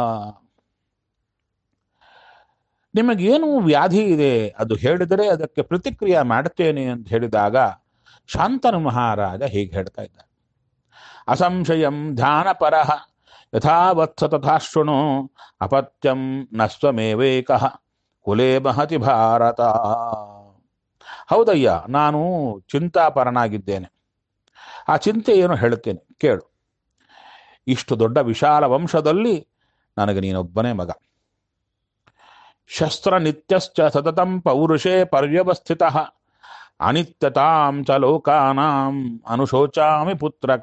ನಿಮಗೇನು ವ್ಯಾಧಿ ಇದೆ ಅದು ಹೇಳಿದರೆ ಅದಕ್ಕೆ ಪ್ರತಿಕ್ರಿಯೆ ಮಾಡ್ತೇನೆ ಅಂತ ಹೇಳಿದಾಗ ಶಾಂತನು ಮಹಾರಾಜ ಹೀಗೆ ಹೇಳ್ತಾ ಇದ್ದಾರೆ ಅಸಂಶಯಂ ಧ್ಯಾನಪರಃ ಯಥಾವತ್ಸ ತಥಾ ಶೃಣು ಅಪತ್ಯಂ ನಸ್ವಮೇವೇಕ ಕುಲೇ ಮಹತಿ ಭಾರತ ಹೌದಯ್ಯ ನಾನು ಚಿಂತಾಪರನಾಗಿದ್ದೇನೆ ಆ ಚಿಂತೆ ಏನು ಹೇಳುತ್ತೇನೆ ಕೇಳು ಇಷ್ಟು ದೊಡ್ಡ ವಿಶಾಲ ವಂಶದಲ್ಲಿ ನನಗೆ ನೀನೊಬ್ಬನೇ ಮಗ ಶಸ್ತ್ರ ನಿತ್ಯಶ್ಚ ಸತತಂ ಪೌರುಷೇ ಪರ್ಯವಸ್ಥಿತ ಅನಿತ್ಯತಾಂ ಚ ಲೋಕಾನಾಂ ಅನುಶೋಚಾಮಿ ಪುತ್ರಕ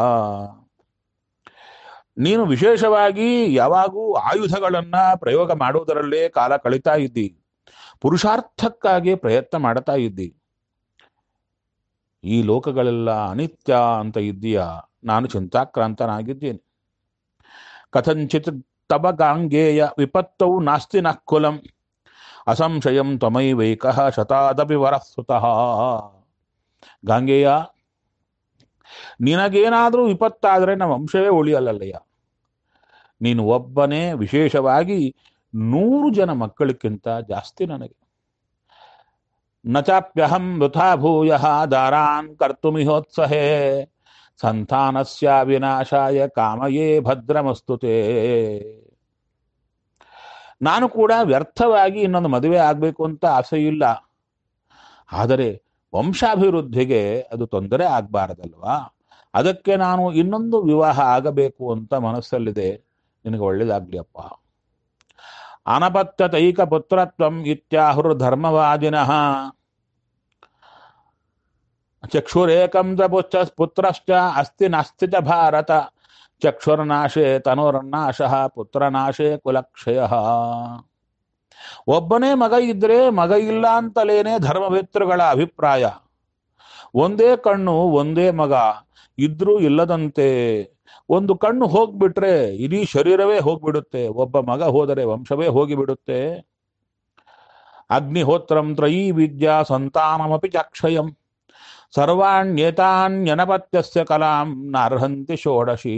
ನೀನು ವಿಶೇಷವಾಗಿ ಯಾವಾಗೂ ಆಯುಧಗಳನ್ನ ಪ್ರಯೋಗ ಮಾಡುವುದರಲ್ಲೇ ಕಾಲ ಕಳೀತಾ ಇದ್ದಿ ಪುರುಷಾರ್ಥಕ್ಕಾಗಿ ಪ್ರಯತ್ನ ಮಾಡ್ತಾ ಇದ್ದಿ ಈ ಲೋಕಗಳೆಲ್ಲ ಅನಿತ್ಯ ಅಂತ ಇದ್ದೀಯಾ ನಾನು ಚಿಂತಾಕ್ರಾಂತನಾಗಿದ್ದೇನೆ ಕಥಂಚಿತ್ ತವ ಗಾಂಗೇಯ ವಿಪತ್ತೌ ನಾಸ್ತಿ ನ ಕುಲಂ ಅಸಂಶಯಂ ತ್ವಮೈವೈಕಃ ಶತಾದಪಿ ವರಸ್ಸುತಃ ಗಾಂಗೇಯ ನಿನಗೇನಾದರೂ ವಿಪತ್ತಾದರೆ ನಮ್ಮ ವಂಶವೇ ಉಳಿಯಲ್ಲಯ್ಯ ನೀನು ಒಬ್ಬನೇ ವಿಶೇಷವಾಗಿ ನೂರು ಜನ ಮಕ್ಕಳಕ್ಕಿಂತ ಜಾಸ್ತಿ ನನಗೆ ನ ಚಾಪ್ಯಹಂ ವೃಥಾ ಭೂಯ ದಾರಾನ್ ಕರ್ತುಮಿಹೋತ್ಸಹೇ ಸಂತಾನಸ್ಯ ವಿನಾಶಾಯ ಕಾಮಯೇ ಭದ್ರಮಸ್ತುತೆ ನಾನು ಕೂಡ ವ್ಯರ್ಥವಾಗಿ ಇನ್ನೊಂದು ಮದುವೆ ಆಗಬೇಕು ಅಂತ ಆಸೆ ಇಲ್ಲ ಆದರೆ ವಂಶಾಭಿವೃದ್ಧಿಗೆ ಅದು ತೊಂದರೆ ಆಗಬಾರದಲ್ವಾ ಅದಕ್ಕೆ ನಾನು ಇನ್ನೊಂದು ವಿವಾಹ ಆಗಬೇಕು ಅಂತ ಮನಸ್ಸಲ್ಲಿದೆ ನಿನಗೆ ಒಳ್ಳೇದಾಗ್ಲಿ ಅಪ್ಪ ಅನಪತ್ಯತೈಕ ಪುತ್ರತ್ವಂ ಇತ್ಯಾಹುರ್ ಧರ್ಮವಾದಿನಃ ಚಕ್ಷುರೇಕಂ ಚ ಪುಚ್ಚ ಪುತ್ರಶ್ಚ ಅಸ್ತಿ ನಾಸ್ತಿ ಚ ಭಾರತ ಚಕ್ಷುರ್ನಾಶೇ ತನುರ್ನಾಶ ಪುತ್ರನಾಶೇ ಕುಲಕ್ಷಯ ಒಬ್ಬನೇ ಮಗ ಇದ್ರೆ ಮಗ ಇಲ್ಲ ಅಂತಲೇನೆ ಧರ್ಮವೇತ್ರಗಳ ಅಭಿಪ್ರಾಯ ಒಂದೇ ಕಣ್ಣು ಒಂದೇ ಮಗ ಇದ್ರೂ ಇಲ್ಲದಂತೆ ಒಂದು ಕಣ್ಣು ಹೋಗ್ಬಿಟ್ರೆ ಇಡೀ ಶರೀರವೇ ಹೋಗ್ಬಿಡುತ್ತೆ ಒಬ್ಬ ಮಗ ಹೋದರೆ ವಂಶವೇ ಹೋಗಿಬಿಡುತ್ತೆ ಅಗ್ನಿಹೋತ್ರಂ ತ್ರಯೀ ವಿದ್ಯಾ ಸಂತಾನಮಪಿ ಚಕ್ಷಯಂ ಸರ್ವಾಣ್ಯೇತಾನ್ಯನಪತ್ಯಸ್ಯ ಕಲಾಂ ನಾರ್ಹಂತಿ ಷೋಡಶಿ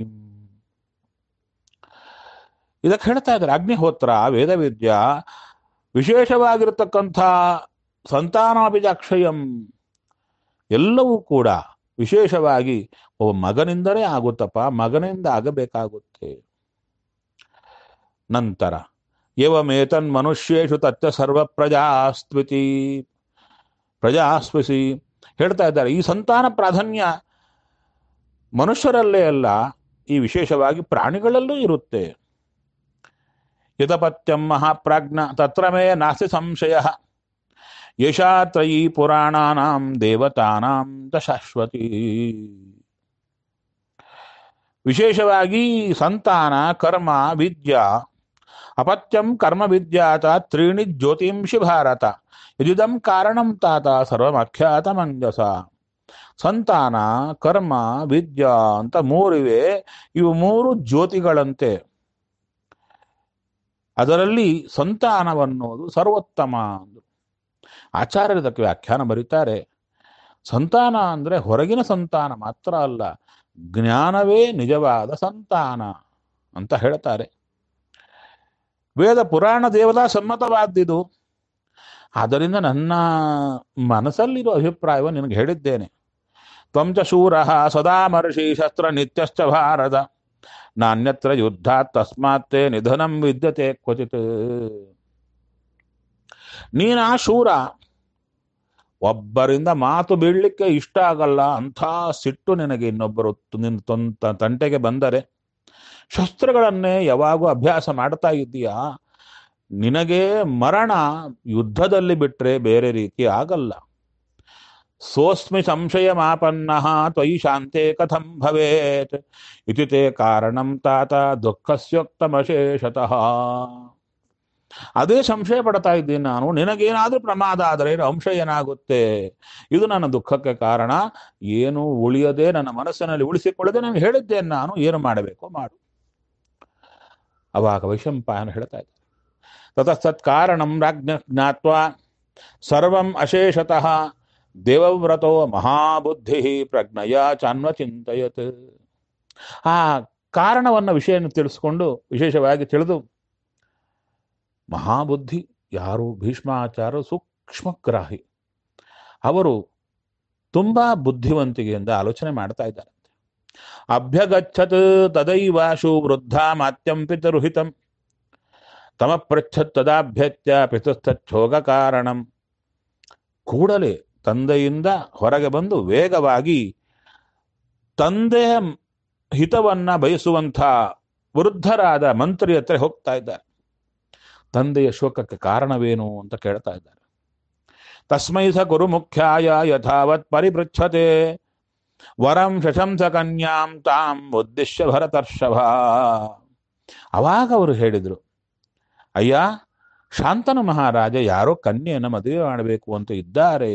ಇದಕ್ಕೆ ಹೇಳ್ತಾ ಇದ್ದಾರೆ ಅಗ್ನಿಹೋತ್ರ ವೇದವಿದ್ಯಾ ವಿಶೇಷವಾಗಿರತಕ್ಕಂಥ ಸಂತಾನಾಭಿಜಾಕ್ಷಯಂ ಎಲ್ಲವೂ ಕೂಡ ವಿಶೇಷವಾಗಿ ಒಬ್ಬ ಮಗನಿಂದಲೇ ಆಗುತ್ತಪ್ಪ ಮಗನಿಂದ ಆಗಬೇಕಾಗುತ್ತೆ ನಂತರ ಏವಮೇತನ್ ಮನುಷ್ಯೇಶು ತತ್ವ ಸರ್ವ ಪ್ರಜಾಸ್ತ್ವಿತಿ ಪ್ರಜಾಸ್ವಿಸಿ ಹೇಳ್ತಾ ಇದ್ದಾರೆ ಈ ಸಂತಾನ ಪ್ರಾಧಾನ್ಯ ಮನುಷ್ಯರಲ್ಲೇ ಅಲ್ಲ ಈ ವಿಶೇಷವಾಗಿ ಪ್ರಾಣಿಗಳಲ್ಲೂ ಇರುತ್ತೆ ಯಥಪತ್ಯಂ ಮಹಾಪ್ರಾಜ್ಞ ತತ್ರ ಮೇ ನಾಸ್ತಿ ಸಂಶಯ ಯಶಾ ತ್ರಯೀ ಪುರಾಣಾನಾಂ ದೇವತಾನಾಂ ಚ ಶಾಶ್ವತಿ ವಿಶೇಷವಾಗಿ ಸಂತಾನ ಕರ್ಮ ವಿದ್ಯಾ ಅಪತ್ಯಂ ಕರ್ಮ ವಿದ್ಯಾತ ತ್ರೀಣಿ ಜ್ಯೋತಿಂಷಿ ಭಾರತ ಇದಿದಂ ಕಾರಣಂ ತಾತ ಸರ್ವಮಖ್ಯಾತ ಮಂಜಸ ಸಂತಾನ ಕರ್ಮ ವಿದ್ಯಾ ಅಂತ ಮೂರಿವೆ ಇವು ಮೂರು ಜ್ಯೋತಿಗಳಂತೆ ಅದರಲ್ಲಿ ಸಂತಾನವನ್ನೋದು ಸರ್ವೋತ್ತಮ ಅಂದ್ರು ಆಚಾರ್ಯರು ಇದಕ್ಕೆ ವ್ಯಾಖ್ಯಾನ ಬರೀತಾರೆ ಸಂತಾನ ಅಂದ್ರೆ ಹೊರಗಿನ ಸಂತಾನ ಮಾತ್ರ ಅಲ್ಲ ಜ್ಞಾನವೇ ನಿಜವಾದ ಸಂತಾನ ಅಂತ ಹೇಳ್ತಾರೆ ವೇದ ಪುರಾಣ ದೇವತಾ ಸಮ್ಮತವಾದ್ದಿದು ಆದ್ದರಿಂದ ನನ್ನ ಮನಸ್ಸಲ್ಲಿರೋ ಅಭಿಪ್ರಾಯವನ್ನು ನಿನಗೆ ಹೇಳಿದ್ದೇನೆ ತ್ವಂಚ ಶೂರ ಸದಾ ಮರ್ಷಿ ಶಸ್ತ್ರ ನಿತ್ಯಶ್ಚ ಭಾರತ ನಾನ್ಯತ್ರ ಯುದ್ಧ ತಸ್ಮಾತ್ತೇ ನಿಧನಂ ವಿದ್ಯತೆ ಕ್ವಚಿತ್ ನೀನ ಶೂರ ಒಬ್ಬರಿಂದ ಮಾತು ಬೀಳಲಿಕ್ಕೆ ಇಷ್ಟ ಆಗಲ್ಲ ಅಂಥ ಸಿಟ್ಟು ನಿನಗೆ ಇನ್ನೊಬ್ಬರು ನಿನ್ನ ತೊಂತ ತಂಟೆಗೆ ಬಂದರೆ ಶಸ್ತ್ರಗಳನ್ನೇ ಯಾವಾಗೂ ಅಭ್ಯಾಸ ಮಾಡ್ತಾ ಇದ್ದೀಯಾ ನಿನಗೆ ಮರಣ ಯುದ್ಧದಲ್ಲಿ ಬಿಟ್ರೆ ಬೇರೆ ರೀತಿ ಆಗಲ್ಲ ಸೋಸ್ಮಿ ಸಂಶಯಮಾಪನ್ನ ತ್ವಯಿ ಶಾಂತೆ ಕಥಂ ಭವೇತ್ ಇತಿ ತೇ ಕಾರಣಂ ತಾತ ದುಃಖಸ್ಯೋಕ್ತಮಶೇಷತಃ ಅದೇ ಸಂಶಯ ಪಡ್ತಾ ಇದ್ದೀನಿ ನಾನು ನಿನಗೇನಾದ್ರೂ ಪ್ರಮಾದ ಆದರೆ ಅಂಶ ಏನಾಗುತ್ತೆ ಇದು ನನ್ನ ದುಃಖಕ್ಕೆ ಕಾರಣ ಏನು ಉಳಿಯದೆ ನನ್ನ ಮನಸ್ಸಿನಲ್ಲಿ ಉಳಿಸಿಕೊಳ್ಳದೆ ನಾನು ಹೇಳಿದ್ದೇನೆ ನಾನು ಏನು ಮಾಡಬೇಕು ಮಾಡು ಅವಾಗ ವೈಶಂಪಾಯನ ಹೇಳ್ತಾ ಇದ್ದ ತತಸ್ತತ್ ಕಾರಣಂ ರಾಜ್ಞ ಜ್ಞಾತ್ವ ಸರ್ವಂ ಅಶೇಷತಃ ದೇವವ್ರತೋ ಮಹಾಬುದ್ಧಿ ಪ್ರಜ್ಞಯ ಚಾನ್ವಚಿಂತಯತ್ ಆ ಕಾರಣವನ್ನ ವಿಷಯ ತಿಳಿಸ್ಕೊಂಡು ವಿಶೇಷವಾಗಿ ತಿಳಿದು ಮಹಾಬುದ್ಧಿ ಯಾರು ಭೀಷ್ಮಾಚಾರ್ಯ ಸೂಕ್ಷ್ಮಗ್ರಾಹಿ ಅವರು ತುಂಬಾ ಬುದ್ಧಿವಂತಿಕೆಯಿಂದ ಆಲೋಚನೆ ಮಾಡ್ತಾ ಇದ್ದಾರೆ ಅಭ್ಯಗಚ್ಚತ್ ತದೈವಾಶು ವೃದ್ಧ ಮಾತ್ಯಂ ಪಿತರುಹಿತಂ ತಮ ಪೃಚ್ಛತ್ ತದಾಭ್ಯತ್ಯ ಪಿತಸ್ಥೋಗ ಕಾರಣಂ ಕೂಡಲೇ ತಂದೆಯಿಂದ ಹೊರಗೆ ಬಂದು ವೇಗವಾಗಿ ತಂದೆಯ ಹಿತವನ್ನ ಬಯಸುವಂಥ ವೃದ್ಧರಾದ ಮಂತ್ರಿ ಹತ್ರ ಹೋಗ್ತಾ ಇದ್ದಾರೆ ತಂದೆಯ ಶೋಕಕ್ಕೆ ಕಾರಣವೇನು ಅಂತ ಕೇಳ್ತಾ ಇದ್ದಾರೆ ತಸ್ಮೈ ಸ ಕುರು ಮುಖ್ಯಾಯ ಯಥಾವತ್ ಪರಿಪೃಚ್ಛತೆ ವರಂ ಶಶಂಸ ಕನ್ಯಾಂ ತಾಂ ಉದ್ದೇಶ್ಯ ಭರತರ್ಷಭ ಅವಾಗ ಅವರು ಹೇಳಿದರು ಅಯ್ಯ ಶಾಂತನು ಮಹಾರಾಜ ಯಾರೋ ಕನ್ಯೆಯನ್ನು ಮದುವೆ ಮಾಡಬೇಕು ಅಂತ ಇದ್ದಾರೆ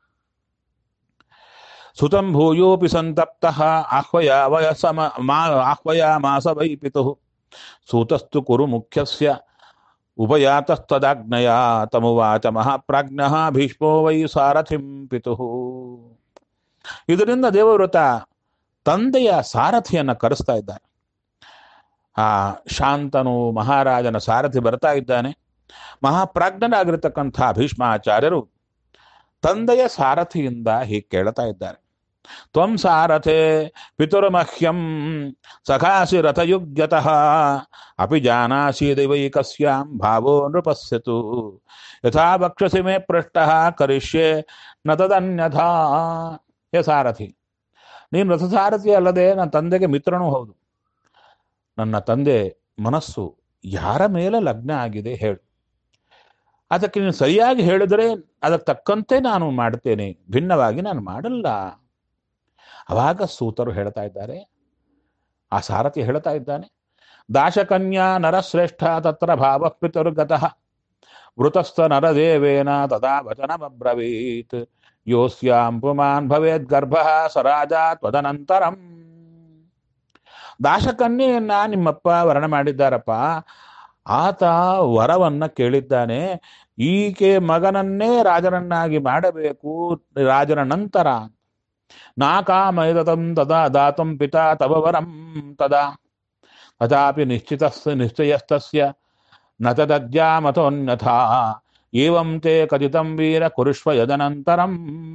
ಸುತಂ ಭೂಯೋಪಿ ಸಂತಪ್ತ ಆಹ್ವಯ ವಯಸ ಮಾ ಆಹ್ವಯ ಮಾಸ ವೈ ಪಿತು ಸೂತಸ್ತು ಕುರು ಮುಖ್ಯಸ್ಯ ಉಪಯಾತಸ್ತದಾಜ್ಞಯ ತಮುವಾಚ ಮಹಾಪ್ರಾಜ್ಞ ಭೀಷ್ಮೋ ವೈ ಸಾರಥಿಂ ಪಿತು ಇದರಿಂದ ದೇವವ್ರತ ತಂದೆಯ ಸಾರಥಿಯನ್ನ ಕರೆಸ್ತಾ ಇದ್ದಾನೆ ಆ ಶಾಂತನು ಮಹಾರಾಜನ ಸಾರಥಿ ಬರ್ತಾ ಇದ್ದಾನೆ ಮಹಾಪ್ರಾಜ್ಞರಾಗಿರ್ತಕ್ಕಂಥ ಭೀಷ್ಮಾಚಾರ್ಯರು ತಂದೆಯ ಸಾರಥಿಯಿಂದ ಹೀಗೆ ಕೇಳ್ತಾ ಇದ್ದಾರೆ ತ್ವಂ ಸಾರಥೆ ಪಿತುರ್ಮಹ್ಯಂ ಸಖಾಸಿ ರಥಯುಗ್ಯತಃ ಅಪಿ ಜಾನಾಸಿ ದೈವೈಕಸ್ಯಾಂ ಭಾವೋ ನೃಪಸ್ಯತು ಯಥಾ ವಕ್ಷಸಿ ಮೇ ಪೃಷ್ಟ ಕರಿಷ್ಯೆ ನ ತದನ್ಯಥಾ ಹೇ ಸಾರಥಿ ನೀನು ರಥಸಾರಥಿ ಅಲ್ಲದೆ ನನ್ನ ತಂದೆಗೆ ಮಿತ್ರನೂ ಹೌದು ನನ್ನ ತಂದೆ ಮನಸ್ಸು ಯಾರ ಮೇಲೆ ಲಗ್ನ ಆಗಿದೆ ಹೇಳು ಅದಕ್ಕೆ ನೀನು ಸರಿಯಾಗಿ ಹೇಳಿದರೆ ಅದಕ್ಕೆ ತಕ್ಕಂತೆ ನಾನು ಮಾಡ್ತೇನೆ ಭಿನ್ನವಾಗಿ ನಾನು ಮಾಡಲ್ಲ ಅವಾಗ ಸೂತರು ಹೇಳ್ತಾ ಇದ್ದಾರೆ ಆ ಸಾರಥಿ ಹೇಳ್ತಾ ಇದ್ದಾನೆ ದಾಶಕನ್ಯಾ ನರಶ್ರೇಷ್ಠ ತತ್ರ ಭಾವ ಪಿತುರ್ಗತಃ ವೃತಸ್ಥ ನರದೇವೇನ ತದಾ ವಚನಮಬ್ರವೀತ್ ಯೋಸ್ಯಾಂ ಪುಮಾನ್ ಭವೇದ್ ಗರ್ಭ ಸರಾಜ ತ್ವದನಂತರಂ ದಾಶಕನ್ಯೆಯನ್ನ ನಿಮ್ಮಪ್ಪ ವರ್ಣ ಮಾಡಿದ್ದಾರಪ್ಪ ಆತ ವರವನ್ನ ಕೇಳಿದ್ದಾನೆ ಈಕೆ ಮಗನನ್ನೇ ರಾಜನನ್ನಾಗಿ ಮಾಡಬೇಕು ರಾಜನ ನಂತರ ನಾಕಾಮಯದತಂ ತದಾ ದಾತಂ ಪಿತಾ ತವ ವರಂ ತದಾ ತಥಾಪಿ ನಿಶ್ಚಿತ ನಿಶ್ಚಯಸ್ತಸ್ಯ ನ ತದದ್ಯಾಮತೋನ್ಯಥಾ ಏವಂ ತೇ ಕಥಿತಂ ವೀರ ಕುರುಷ್ವ ಯದನಂತರಂ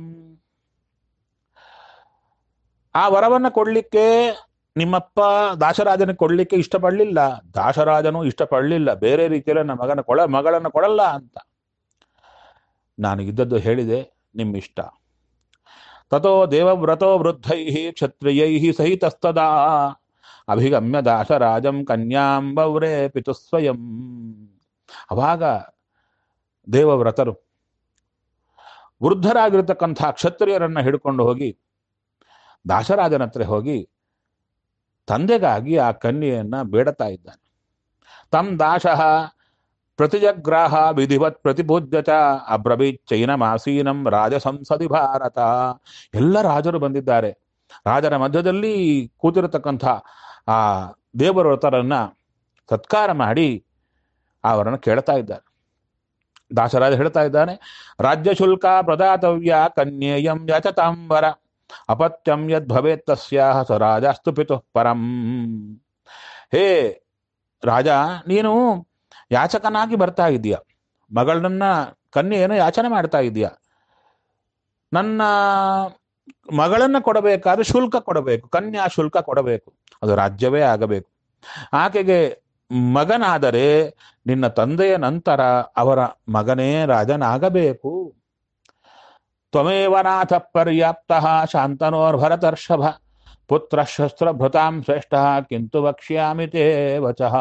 ಆ ವರವನ್ನ ಕೊಡ್ಲಿಕ್ಕೆ ನಿಮ್ಮಪ್ಪ ದಾಸರಾಜನ ಕೊಡ್ಲಿಕ್ಕೆ ಇಷ್ಟಪಡಲಿಲ್ಲ ದಾಸರಾಜನು ಇಷ್ಟಪಡಲಿಲ್ಲ ಬೇರೆ ರೀತಿಯಲ್ಲಿ ನನ್ನ ಮಗನ ಕೊಳ ಮಗಳನ್ನು ಕೊಡಲ್ಲ ಅಂತ ನಾನು ಇದ್ದದ್ದು ಹೇಳಿದೆ ನಿಮ್ಮ ಇಷ್ಟ ತಥೋ ದೇವವ್ರತೋ ವೃದ್ಧೈ ಕ್ಷತ್ರಿಯೈ ಸಹಿತಸ್ತದಾ ಅಭಿಗಮ್ಯ ದಾಸರಾಜಂ ಕನ್ಯಾಂಬವ್ರೇ ಪಿತುಸ್ವಯಂ ಅವಾಗ ದೇವವ್ರತರು ವೃದ್ಧರಾಗಿರ್ತಕ್ಕಂಥ ಕ್ಷತ್ರಿಯರನ್ನ ಹಿಡ್ಕೊಂಡು ಹೋಗಿ ದಾಸರಾಜನ ಹತ್ರ ಹೋಗಿ ತಂದೆಗಾಗಿ ಆ ಕನ್ಯೆಯನ್ನ ಬೇಡತಾ ಇದ್ದಾನೆ ತಂ ದಾಶಃ ಪ್ರತಿಜಗ್ರಾಹ ವಿಧಿವತ್ ಪ್ರತಿಪೂಜ್ಯ ಚ ಅಬ್ರವೀತ್ ಚೈನಮಾಸೀನಂ ರಾಜ ಸಂಸದಿ ಭಾರತ ಎಲ್ಲ ರಾಜರು ಬಂದಿದ್ದಾರೆ ರಾಜರ ಮಧ್ಯದಲ್ಲಿ ಕೂತಿರತಕ್ಕಂಥ ಆ ದೇವವ್ರತರನ್ನ ಸತ್ಕಾರ ಮಾಡಿ ಅವರನ್ನು ಕೇಳ್ತಾ ಇದ್ದಾರೆ ದಾಸರಾಜ ಹೇಳ್ತಾ ಇದ್ದಾನೆ ರಾಜ್ಯ ಶುಲ್ಕ ಪ್ರದಾತವ್ಯ ಕನ್ಯೇಯಂ ಯಚತಾಂಬರ ಅಪತ್ಯಂ ಯದ್ ಭವೇತ್ ತಸ್ಯಾಹ ಸ ರಾಜಾಸ್ತು ಪಿತು ಪರಂ ಹೇ ರಾಜ ನೀನು ಯಾಚಕನಾಗಿ ಬರ್ತಾ ಇದೀಯ ಮಗಳನ್ನ ಕನ್ಯೆಯನ್ನು ಯಾಚನೆ ಮಾಡ್ತಾ ಇದೀಯ ನನ್ನ ಮಗಳನ್ನ ಕೊಡಬೇಕಾದ್ರೆ ಶುಲ್ಕ ಕೊಡಬೇಕು ಕನ್ಯಾ ಶುಲ್ಕ ಕೊಡಬೇಕು ಅದು ರಾಜ್ಯವೇ ಆಗಬೇಕು ಆಕೆಗೆ ಮಗನಾದರೆ ನಿನ್ನ ತಂದೆಯ ನಂತರ ಅವರ ಮಗನೇ ರಾಜನಾಗಬೇಕು ತ್ವಮೇವ ನಾಥ ಪರ್ಯಾಪ್ತ ಶಾಂತನೋರ್ಭರತರ್ಷಭ ಪುತ್ರ ಶಸ್ತ್ರಭೃತಾಂ ಶ್ರೇಷ್ಠ ಕಿಂತು ವಕ್ಷ್ಯಾಮಿ ತೇ ವಚಃ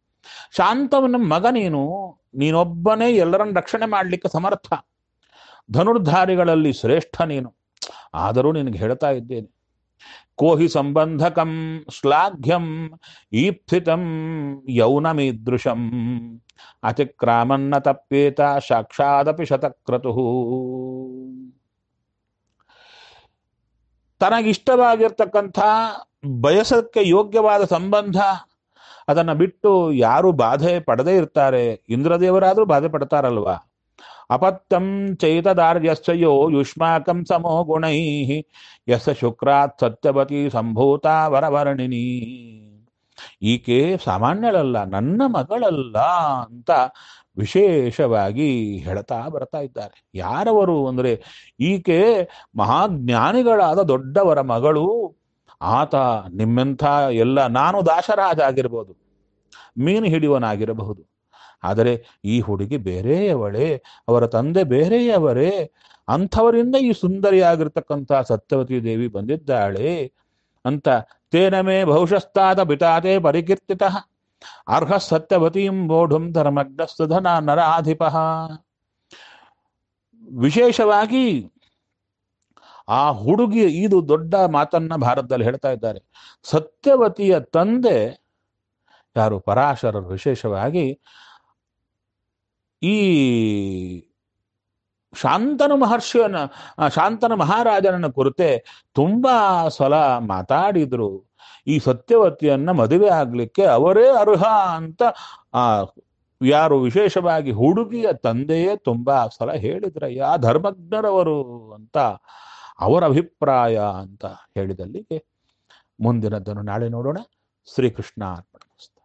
ಶಾಂತವನ ಮಗ ನೀನು ನೀನೊಬ್ಬನೇ ಎಲ್ಲರನ್ನ ರಕ್ಷಣೆ ಮಾಡಲಿಕ್ಕೆ ಸಮರ್ಥ ಧನುರ್ಧಾರಿಗಳಲ್ಲಿ ಶ್ರೇಷ್ಠ ನೀನು ಆದರೂ ನಿನಗೆ ಹೇಳ್ತಾ ಇದ್ದೇನೆ ಕೋಹಿ ಸಂಬಂಧಕಂ ಶ್ಲಾಘ್ಯಂ ಈಪ್ಸಿತಂ ಯೌನಮೀದೃಶಂ ಅತಿಕ್ರಾಮನ್ನ ತಪ್ಪೇತ ಸಾಕ್ಷಾದಪಿ ಶತಕ್ರತು ತನಗಿಷ್ಟವಾಗಿರ್ತಕ್ಕಂಥ ಬಯಸಕ್ಕೆ ಯೋಗ್ಯವಾದ ಸಂಬಂಧ ಅದನ್ನು ಬಿಟ್ಟು ಯಾರು ಬಾಧೆ ಪಡದೇ ಇರ್ತಾರೆ ಇಂದ್ರದೇವರಾದರೂ ಬಾಧೆ ಪಡ್ತಾರಲ್ವಾ ಅಪತ್ಯಂ ಚೈತದಾರ್ಯಸ್ಯಯೋ ಯುಷ್ಮಾಕಂ ಸಮೋ ಗುಣೈ ಯಸ ಶುಕ್ರಾತ್ ಸತ್ಯವತಿ ಸಂಭೂತ ವರವರ್ಣಿನಿ ಈಕೆ ಸಾಮಾನ್ಯಳಲ್ಲ ನನ್ನ ಮಗಳಲ್ಲ ಅಂತ ವಿಶೇಷವಾಗಿ ಹೇಳ್ತಾ ಬರ್ತಾ ಇದ್ದಾರೆ ಯಾರವರು ಅಂದರೆ ಈಕೆ ಮಹಾಜ್ಞಾನಿಗಳಾದ ದೊಡ್ಡವರ ಮಗಳು ಆತ ನಿಮ್ಮೆಂಥ ಎಲ್ಲ ನಾನು ದಾಸರಾಜ ಆಗಿರ್ಬೋದು ಮೀನು ಹಿಡಿಯುವನಾಗಿರಬಹುದು ಆದರೆ ಈ ಹುಡುಗಿ ಬೇರೆಯವಳೇ ಅವರ ತಂದೆ ಬೇರೆಯವರೇ ಅಂಥವರಿಂದ ಈ ಸುಂದರಿಯಾಗಿರ್ತಕ್ಕಂಥ ಸತ್ಯವತಿ ದೇವಿ ಬಂದಿದ್ದಾಳೆ ಅಂತ ತೇನಮೇ ಬಹುಶಸ್ತಾದ ಬಿತಾತೆ ಪರಿಕೀರ್ತಿತ ಅರ್ಹ ಸತ್ಯವತೀಂ ಬೋಢುಂ ಧರ್ಮಗ್ನಸ್ತಧನ ನರಾಧಿಪ ವಿಶೇಷವಾಗಿ ಆ ಹುಡುಗಿ ಇದು ದೊಡ್ಡ ಮಾತನ್ನ ಭಾರತದಲ್ಲಿ ಹೇಳ್ತಾ ಇದ್ದಾರೆ ಸತ್ಯವತಿಯ ತಂದೆ ಯಾರು ಪರಾಶರರು ವಿಶೇಷವಾಗಿ ಈ ಶಾಂತನು ಮಹರ್ಷಿಯನ್ನ ಆ ಶಾಂತನ ಮಹಾರಾಜನನ್ನ ಕುರಿತೆ ತುಂಬಾ ಸಲ ಮಾತಾಡಿದ್ರು ಈ ಸತ್ಯವತಿಯನ್ನ ಮದುವೆ ಆಗ್ಲಿಕ್ಕೆ ಅವರೇ ಅರ್ಹ ಅಂತ ಆ ಯಾರು ವಿಶೇಷವಾಗಿ ಹುಡುಗಿಯ ತಂದೆಯೇ ತುಂಬಾ ಸಲ ಹೇಳಿದ್ರಯ್ಯ ಧರ್ಮಜ್ಞರವರು ಅಂತ ಅವರ ಅಭಿಪ್ರಾಯ ಅಂತ ಹೇಳಿದಲ್ಲಿಗೆ ಮುಂದಿನದ್ದನ್ನು ನಾಳೆ ನೋಡೋಣ ಶ್ರೀಕೃಷ್ಣ ಅರ್ಪಣ